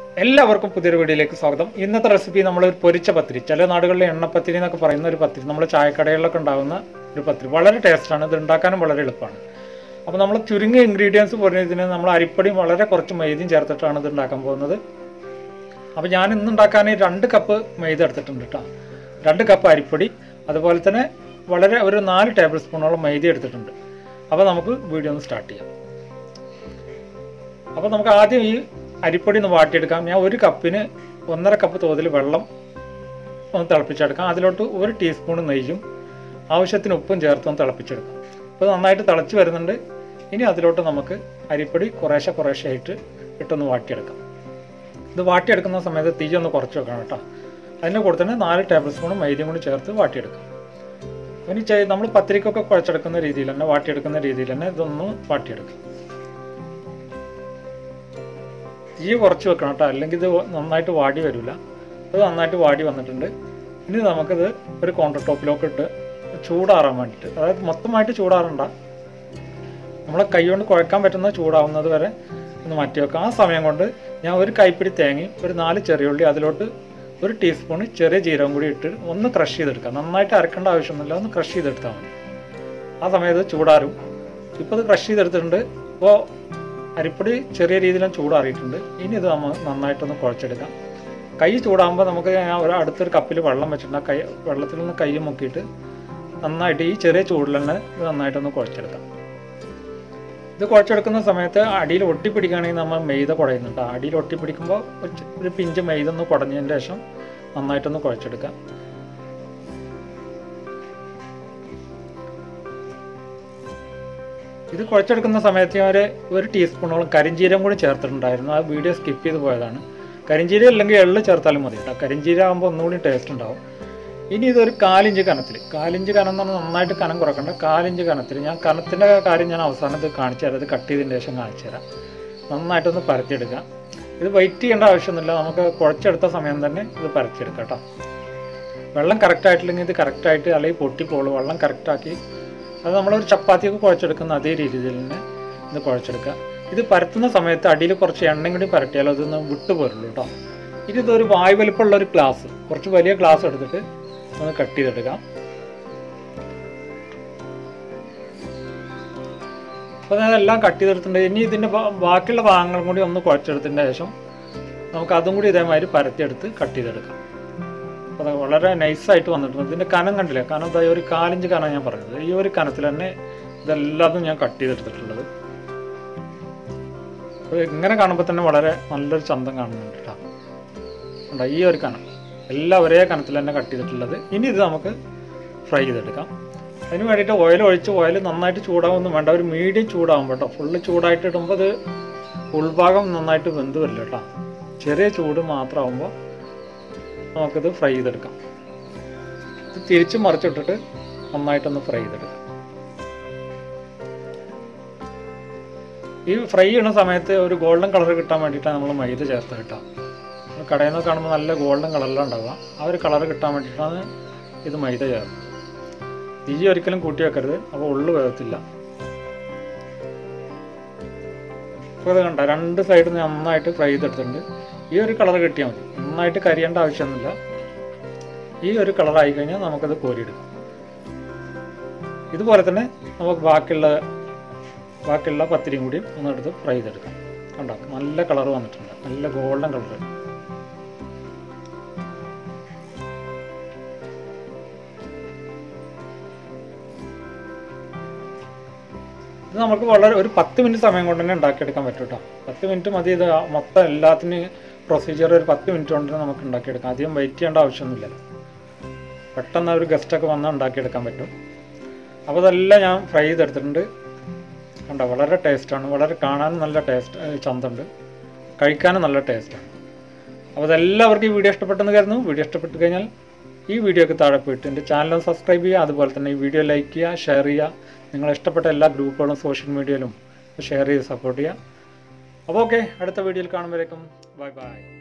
എല്ലാവർക്കും പുതിയൊരു വീഡിയോയിലേക്ക് സ്വാഗതം ഇന്നത്തെ റെസിപ്പി നമ്മൾ ഒരു പൊരിച്ച പത്തിരി ചില നാടുകളിലെ എണ്ണപ്പത്തിരി എന്നൊക്കെ പറയുന്ന ഒരു പത്തിരി നമ്മൾ ചായക്കടകളിലൊക്കെ ഉണ്ടാകുന്ന ഒരു പത്തിരി വളരെ ടേസ്റ്റാണ് ഇത് ഉണ്ടാക്കാനും വളരെ എളുപ്പമാണ് അപ്പോൾ നമ്മൾ ചുരുങ്ങിയ ഇൻഗ്രീഡിയൻസ് പറഞ്ഞതിന് നമ്മൾ അരിപ്പൊടിയും വളരെ കുറച്ച് മൈദയും ചേർത്തിട്ടാണ് ഇത് ഉണ്ടാക്കാൻ പോകുന്നത് അപ്പോൾ ഞാൻ ഇന്ന് ഉണ്ടാക്കാൻ രണ്ട് കപ്പ് മൈദ എടുത്തിട്ടുണ്ട് കേട്ടോ രണ്ട് കപ്പ് അരിപ്പൊടി അതുപോലെ തന്നെ വളരെ ഒരു നാല് ടേബിൾ സ്പൂണോളം മൈദ എടുത്തിട്ടുണ്ട് അപ്പോൾ നമുക്ക് വീഡിയോ ഒന്ന് സ്റ്റാർട്ട് ചെയ്യാം അപ്പോൾ നമുക്ക് ആദ്യം ഈ അരിപ്പൊടി ഒന്ന് വാട്ടിയെടുക്കാം ഞാൻ ഒരു കപ്പിന് ഒന്നര കപ്പ് തോതിൽ വെള്ളം ഒന്ന് തിളപ്പിച്ചെടുക്കാം അതിലോട്ട് ഒരു ടീസ്പൂൺ നെയ്യും ആവശ്യത്തിന് ഉപ്പും ചേർത്ത് ഒന്ന് തിളപ്പിച്ചെടുക്കാം അപ്പോൾ നന്നായിട്ട് തിളച്ച് വരുന്നുണ്ട് ഇനി അതിലോട്ട് നമുക്ക് അരിപ്പൊടി കുറേശ്ശെ കുറേശ്ശെ ആയിട്ട് ഇട്ടൊന്ന് വാട്ടിയെടുക്കാം ഇത് വാട്ടിയെടുക്കുന്ന സമയത്ത് തീ ഒന്ന് കുറച്ച് വെക്കണം കേട്ടോ അതിൻ്റെ കൂടെ തന്നെ നാല് ടേബിൾ സ്പൂൺ മൈദയും കൂടി ചേർത്ത് വാട്ടിയെടുക്കാം ഇനി ചെയ് നമ്മൾ പത്തിരിക്കൊക്കെ കുഴച്ചെടുക്കുന്ന രീതിയിൽ തന്നെ വാട്ടിയെടുക്കുന്ന രീതിയിൽ തന്നെ ഇതൊന്ന് വാട്ടിയെടുക്കാം തീ കുറച്ച് വെക്കണം കേട്ടോ അല്ലെങ്കിൽ ഇത് നന്നായിട്ട് വാടി വരില്ല അത് നന്നായിട്ട് വാടി വന്നിട്ടുണ്ട് ഇനി നമുക്കിത് ഒരു കൗണ്ടർ ടോപ്പിലൊക്കെ ഇട്ട് ചൂടാറാൻ വേണ്ടിയിട്ട് അതായത് മൊത്തമായിട്ട് ചൂടാറണ്ട നമ്മളെ കൈ കൊണ്ട് കുഴക്കാൻ പറ്റുന്ന ചൂടാവുന്നത് വരെ ഒന്ന് മാറ്റി വെക്കാം ആ സമയം കൊണ്ട് ഞാൻ ഒരു കൈപ്പിടി തേങ്ങയും ഒരു നാല് ചെറിയുള്ളി അതിലോട്ട് ഒരു ടീസ്പൂൺ ചെറിയ ജീരകം കൂടി ഇട്ട് ഒന്ന് ക്രഷ് ചെയ്തെടുക്കാം നന്നായിട്ട് അരക്കേണ്ട ആവശ്യമൊന്നുമില്ല ഒന്ന് ക്രഷ് ചെയ്തെടുത്താൽ മതി ആ സമയത്ത് ചൂടാറും ഇപ്പോൾ ഇത് ക്രഷ് ചെയ്തെടുത്തിട്ടുണ്ട് ഇപ്പോൾ അരിപ്പൊടി ചെറിയ രീതിയിൽ ചൂടാറിയിട്ടുണ്ട് ഇനി ഇത് നമ്മൾ നന്നായിട്ടൊന്ന് കുഴച്ചെടുക്കാം കൈ ചൂടാകുമ്പോൾ നമുക്ക് ഞാൻ ഒരു അടുത്തൊരു കപ്പിൽ വെള്ളം വെച്ചിട്ടുണ്ട് ആ കൈ വെള്ളത്തിൽ നിന്ന് കൈ മുക്കിയിട്ട് നന്നായിട്ട് ഈ ചെറിയ ചൂടിൽ തന്നെ ഇത് നന്നായിട്ടൊന്ന് കുഴച്ചെടുക്കാം ഇത് കുഴച്ചെടുക്കുന്ന സമയത്ത് അടിയിൽ ഒട്ടിപ്പിടിക്കുകയാണെങ്കിൽ നമ്മൾ മെയ്ത കുഴയുന്നുണ്ട് അടിയിൽ ഒട്ടിപ്പിടിക്കുമ്പോൾ ഒരു ചെ- ഒരു പിഞ്ച് മെയ്ത ഒന്ന് കുടഞ്ഞതിന് ശേഷം നന്നായിട്ടൊന്ന് കുഴച്ചെടുക്കാം ഇത് കുഴച്ചെടുക്കുന്ന സമയത്ത് ഞാൻ ഒരു ഒരു ടീസ്പൂണോളം കരിഞ്ചീരം കൂടി ചേർത്തിട്ടുണ്ടായിരുന്നു ആ വീഡിയോ സ്കിപ്പ് ചെയ്ത് പോയതാണ് കരിഞ്ചീരം അല്ലെങ്കിൽ എള്ള് ചേർത്താലും മതി കേട്ടോ കരിഞ്ചീരം ആകുമ്പോൾ ഒന്നുകൂടി ടേസ്റ്റ് ഉണ്ടാവും ഇനി ഇതൊരു കാലിഞ്ച് കനത്തിൽ കാലിഞ്ച് കനം എന്ന് പറഞ്ഞാൽ നന്നായിട്ട് കനം കുറക്കണ്ട കാലിഞ്ച് കനത്തിൽ ഞാൻ കനത്തിൻ്റെ കാര്യം ഞാൻ അവസാനത്ത് കാണിച്ചു തരാം ഇത് കട്ട് ചെയ്തതിന് ശേഷം കാണിച്ചു തരാം നന്നായിട്ടൊന്ന് പരത്തിയെടുക്കാം ഇത് വെയിറ്റ് ചെയ്യേണ്ട ആവശ്യമൊന്നുമില്ല നമുക്ക് കുഴച്ചെടുത്ത സമയം തന്നെ ഇത് പരത്തിയെടുക്കാം കേട്ടോ വെള്ളം കറക്റ്റ് ആയിട്ടില്ലെങ്കിൽ ഇത് കറക്റ്റായിട്ട് അല്ലെങ്കിൽ പൊട്ടിപ്പോളൂ വെള്ളം കറക്റ്റാക്കി അത് നമ്മളൊരു ചപ്പാത്തിയൊക്കെ കുഴച്ചെടുക്കുന്ന അതേ രീതിയിൽ തന്നെ ഇത് കുഴച്ചെടുക്കുക ഇത് പരത്തുന്ന സമയത്ത് അടിയിൽ കുറച്ച് എണ്ണയും കൂടി പരട്ടിയാലോ അതൊന്ന് വിട്ടു പോരുള്ളൂ കേട്ടോ ഇനി ഇതൊരു വായു വലിപ്പമുള്ള ഒരു ഗ്ലാസ് കുറച്ച് വലിയ ഗ്ലാസ് എടുത്തിട്ട് ഒന്ന് കട്ട് ചെയ്തെടുക്കാം അപ്പോൾ അതെല്ലാം കട്ട് ചെയ്തെടുത്തിട്ടുണ്ട് ഇനി ഇതിൻ്റെ ബാ- ബാക്കിയുള്ള ഭാഗങ്ങളും കൂടി ഒന്ന് കുഴച്ചെടുത്തതിന് ശേഷം നമുക്ക് അതും കൂടി ഇതേമാതിരി പരത്തിയെടുത്ത് കട്ട് ചെയ്തെടുക്കാം അപ്പോൾ അത് വളരെ നൈസായിട്ട് വന്നിട്ടുണ്ട് ഇതിൻ്റെ കനം കണ്ടില്ലേ കനം ഇതാ ഒരു കാലിഞ്ച് കനം ഞാൻ പറഞ്ഞത് ഈ ഒരു കനത്തിൽ തന്നെ ഇതെല്ലാതും ഞാൻ കട്ട് ചെയ്തെടുത്തിട്ടുള്ളത് അപ്പോൾ ഇങ്ങനെ കാണുമ്പോൾ തന്നെ വളരെ നല്ലൊരു ചന്തം കാണുന്നുണ്ട് കേട്ടോ ഉണ്ടോ ഈ ഒരു കനം എല്ലാം ഒരേ കനത്തിൽ തന്നെ കട്ട് ചെയ്തിട്ടുള്ളത് ഇനി ഇത് നമുക്ക് ഫ്രൈ ചെയ്തെടുക്കാം അതിന് വേണ്ടിയിട്ട് ഓയിൽ ഒഴിച്ച് ഓയിൽ നന്നായിട്ട് ചൂടാവൊന്നും വേണ്ട ഒരു മീഡിയം ചൂടാകുമ്പോൾ കേട്ടോ ഫുള്ള് ചൂടായിട്ട് ഇടുമ്പോൾ അത് ഉൾഭാഗം നന്നായിട്ട് വെന്ത് വരില്ല കേട്ടോ ചെറിയ ചൂട് മാത്രമാകുമ്പോൾ നമുക്കിത് ഫ്രൈ ചെയ്തെടുക്കാം ഇത് തിരിച്ച് മറിച്ചിട്ടിട്ട് നന്നായിട്ടൊന്ന് ഫ്രൈ ചെയ്തെടുക്കാം ഈ ഫ്രൈ ചെയ്യുന്ന സമയത്ത് ഒരു ഗോൾഡൻ കളർ കിട്ടാൻ വേണ്ടിയിട്ടാണ് നമ്മൾ മൈദ ചേർത്ത് കിട്ടാം കടയിൽ നിന്ന് കാണുമ്പോൾ നല്ല ഗോൾഡൻ കളറിലാണ് ഉണ്ടാവുക ആ ഒരു കളർ കിട്ടാൻ വേണ്ടിയിട്ടാണ് ഇത് മൈദ ചേർത്ത് തീ ഒരിക്കലും കൂട്ടി വെക്കരുത് അപ്പോൾ ഉള്ളു വേഗത്തില്ല അപ്പോൾ ഇത് കണ്ട രണ്ട് സൈഡും നന്നായിട്ട് ഫ്രൈ ചെയ്തെടുത്തിട്ടുണ്ട് ഈ ഒരു കളർ കിട്ടിയാൽ മതി നന്നായിട്ട് കരിയേണ്ട ആവശ്യമൊന്നുമില്ല ഈ ഒരു കളർ ആയി കഴിഞ്ഞാൽ നമുക്കത് കോരിയെടുക്കാം ഇതുപോലെ തന്നെ നമുക്ക് ബാക്കിയുള്ള ബാക്കിയുള്ള പത്തിരിയും കൂടി ഒന്നെടുത്ത് ഫ്രൈ ചെയ്തെടുക്കാം കണ്ടോ നല്ല കളർ വന്നിട്ടുണ്ട് നല്ല ഗോൾഡൻ കളർ ഇത് നമുക്ക് വളരെ ഒരു പത്ത് മിനിറ്റ് സമയം കൊണ്ട് തന്നെ ഉണ്ടാക്കിയെടുക്കാൻ പറ്റും കേട്ടോ പത്ത് മിനിറ്റ് മതി ഇത് മൊത്തം എല്ലാത്തിനും പ്രൊസീജിയർ ഒരു പത്ത് മിനിറ്റ് കൊണ്ട് തന്നെ നമുക്ക് ഉണ്ടാക്കിയെടുക്കാം അധികം വെയിറ്റ് ചെയ്യേണ്ട ആവശ്യമൊന്നുമില്ലല്ലോ പെട്ടെന്ന് ഒരു ഗസ്റ്റൊക്കെ വന്നാൽ ഉണ്ടാക്കിയെടുക്കാൻ പറ്റും അപ്പോൾ ഇതെല്ലാം ഞാൻ ഫ്രൈ ചെയ്തെടുത്തിട്ടുണ്ട് കണ്ടോ വളരെ ടേസ്റ്റാണ് വളരെ കാണാനും നല്ല ടേസ്റ്റ് ചന്തമുണ്ട് കഴിക്കാനും നല്ല ടേസ്റ്റാണ് അപ്പോൾ അതെല്ലാവർക്കും ഈ വീഡിയോ ഇഷ്ടപ്പെട്ടെന്ന് കരുതുന്നു വീഡിയോ ഇഷ്ടപ്പെട്ട് കഴിഞ്ഞാൽ ഈ വീഡിയോക്ക് താഴെ പോയിട്ട് എൻ്റെ ചാനൽ സബ്സ്ക്രൈബ് ചെയ്യുക അതുപോലെ തന്നെ ഈ വീഡിയോ ലൈക്ക് ചെയ്യുക ഷെയർ ചെയ്യുക നിങ്ങൾ ഇഷ്ടപ്പെട്ട എല്ലാ ഗ്രൂപ്പുകളും സോഷ്യൽ മീഡിയയിലും ഷെയർ ചെയ്ത് സപ്പോർട്ട് ചെയ്യുക അപ്പോൾ ഓക്കെ അടുത്ത വീഡിയോയിൽ കാണുമ്പോഴേക്കും ബൈ ബൈ